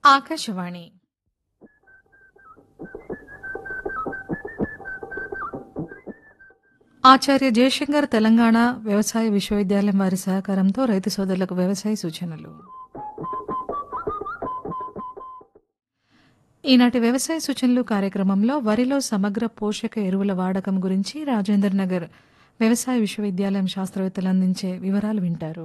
ఆకాశవాణి ఆచార్య జయశంకర్ తెలంగాణ వ్యవసాయ విశ్వవిద్యాలయం వారి సహకారంతో రైతు సోదరులకు వ్యవసాయ సూచనలు ఈనాటి వ్యవసాయ సూచనలు కార్యక్రమంలో వరిలో సమగ్ర పోషక ఎరువుల వాడకం గురించి రాజేందర్ నగర్ వ్యవసాయ విశ్వవిద్యాలయం శాస్త్రవేత్తలు అందించే వివరాలు వింటారు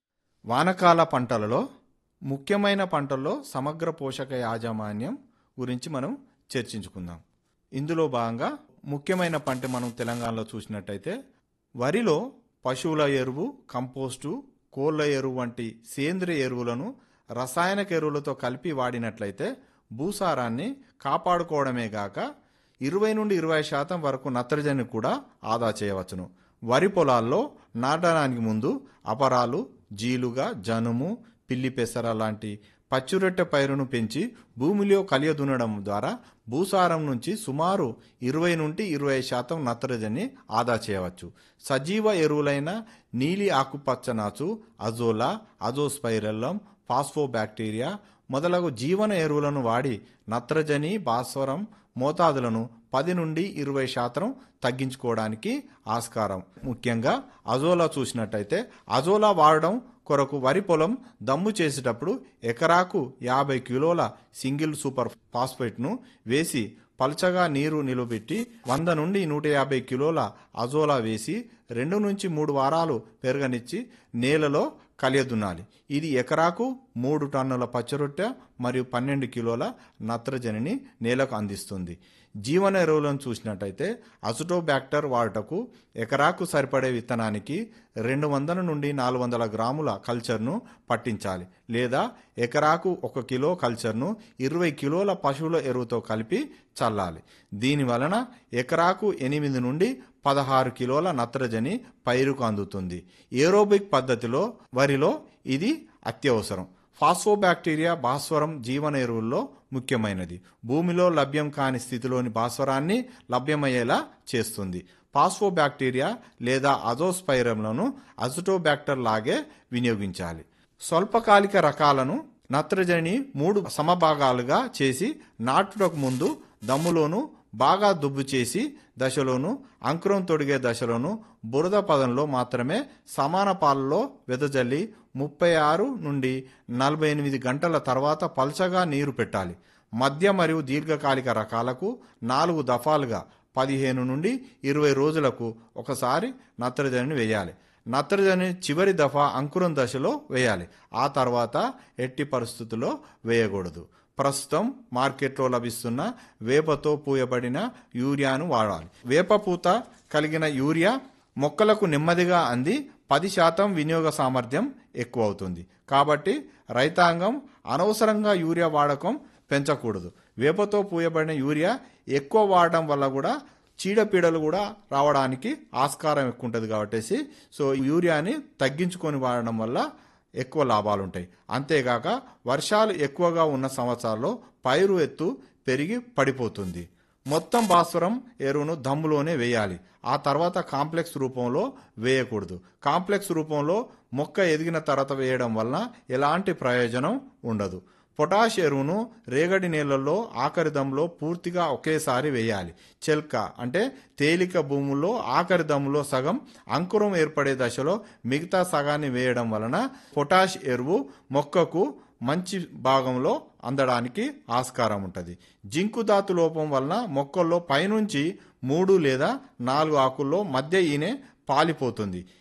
వానకాల పంటలలో ముఖ్యమైన పంటల్లో సమగ్ర పోషక యాజమాన్యం గురించి మనం చర్చించుకుందాం ఇందులో భాగంగా ముఖ్యమైన పంట మనం తెలంగాణలో చూసినట్టయితే వరిలో పశువుల ఎరువు కంపోస్టు కోళ్ళ ఎరువు వంటి సేంద్రియ ఎరువులను రసాయనిక ఎరువులతో కలిపి వాడినట్లయితే భూసారాన్ని కాపాడుకోవడమే గాక ఇరవై నుండి ఇరవై శాతం వరకు నత్రజని కూడా ఆదా చేయవచ్చును వరి పొలాల్లో నాటడానికి ముందు అపరాలు జీలుగా జనుము పిల్లి పెసర లాంటి పచ్చిరొట్టె పైరును పెంచి భూమిలో కలియదునడం ద్వారా భూసారం నుంచి సుమారు ఇరవై నుండి ఇరవై శాతం నత్రజని ఆదా చేయవచ్చు సజీవ ఎరువులైన నీలి ఆకుపచ్చనాచు అజోలా అజోస్పైరల్లం ఫాస్ఫోబ్యాక్టీరియా మొదలగు జీవన ఎరువులను వాడి నత్రజని భాస్వరం మోతాదులను పది నుండి ఇరవై శాతం తగ్గించుకోవడానికి ఆస్కారం ముఖ్యంగా అజోలా చూసినట్టయితే అజోలా వాడడం కొరకు వరి పొలం దమ్ము చేసేటప్పుడు ఎకరాకు యాభై కిలోల సింగిల్ సూపర్ ఫాస్ఫేట్ను వేసి పల్చగా నీరు నిలబెట్టి వంద నుండి నూట యాభై కిలోల అజోలా వేసి రెండు నుంచి మూడు వారాలు పెరగనిచ్చి నేలలో కలియదున్నాలి ఇది ఎకరాకు మూడు టన్నుల పచ్చరొట్టె మరియు పన్నెండు కిలోల నత్రజనిని నేలకు అందిస్తుంది జీవన ఎరువులను చూసినట్టయితే అసుటోబ్యాక్టర్ వాడుటకు ఎకరాకు సరిపడే విత్తనానికి రెండు వందల నుండి నాలుగు వందల గ్రాముల కల్చర్ను పట్టించాలి లేదా ఎకరాకు ఒక కిలో కల్చర్ను ఇరవై కిలోల పశువుల ఎరువుతో కలిపి చల్లాలి దీని వలన ఎకరాకు ఎనిమిది నుండి పదహారు కిలోల నత్రజని పైరుకు అందుతుంది ఏరోబిక్ పద్ధతిలో వరిలో ఇది అత్యవసరం ఫాస్ఫోబ్యాక్టీరియా భాస్వరం జీవన ఎరువుల్లో ముఖ్యమైనది భూమిలో లభ్యం కాని స్థితిలోని భాస్వరాన్ని లభ్యమయ్యేలా చేస్తుంది ఫాస్ఫోబ్యాక్టీరియా లేదా అజోస్పైరంలను అజుటోబ్యాక్టర్ లాగే వినియోగించాలి స్వల్పకాలిక రకాలను నత్రజని మూడు సమభాగాలుగా చేసి నాటుటకు ముందు దమ్ములోను బాగా దుబ్బు చేసి దశలోను అంకురం తొడిగే దశలోను బురద పదంలో మాత్రమే సమాన పాలలో వెదజల్లి ముప్పై ఆరు నుండి నలభై ఎనిమిది గంటల తర్వాత పల్చగా నీరు పెట్టాలి మధ్య మరియు దీర్ఘకాలిక రకాలకు నాలుగు దఫాలుగా పదిహేను నుండి ఇరవై రోజులకు ఒకసారి నత్రజనిని వేయాలి నత్రజని చివరి దఫా అంకురం దశలో వేయాలి ఆ తర్వాత ఎట్టి పరిస్థితుల్లో వేయకూడదు ప్రస్తుతం మార్కెట్లో లభిస్తున్న వేపతో పూయబడిన యూరియాను వాడాలి వేప పూత కలిగిన యూరియా మొక్కలకు నెమ్మదిగా అంది పది శాతం వినియోగ సామర్థ్యం ఎక్కువ అవుతుంది కాబట్టి రైతాంగం అనవసరంగా యూరియా వాడకం పెంచకూడదు వేపతో పూయబడిన యూరియా ఎక్కువ వాడడం వల్ల కూడా చీడపీడలు కూడా రావడానికి ఆస్కారం ఎక్కువ ఉంటుంది కాబట్టి సో యూరియాని తగ్గించుకొని వాడడం వల్ల ఎక్కువ లాభాలు ఉంటాయి అంతేగాక వర్షాలు ఎక్కువగా ఉన్న సంవత్సరాల్లో పైరు ఎత్తు పెరిగి పడిపోతుంది మొత్తం భాస్వరం ఎరువును దమ్ములోనే వేయాలి ఆ తర్వాత కాంప్లెక్స్ రూపంలో వేయకూడదు కాంప్లెక్స్ రూపంలో మొక్క ఎదిగిన తర్వాత వేయడం వలన ఎలాంటి ప్రయోజనం ఉండదు పొటాష్ ఎరువును రేగడి నీళ్లలో ఆఖరి దమ్ములో పూర్తిగా ఒకేసారి వేయాలి చెల్క అంటే తేలిక భూముల్లో ఆఖరి దమ్ములో సగం అంకురం ఏర్పడే దశలో మిగతా సగాన్ని వేయడం వలన పొటాష్ ఎరువు మొక్కకు మంచి భాగంలో అందడానికి ఆస్కారం ఉంటుంది జింకు ధాతు లోపం వలన మొక్కల్లో పైనుంచి మూడు లేదా నాలుగు ఆకుల్లో మధ్య ఈనె పాలిపోతుంది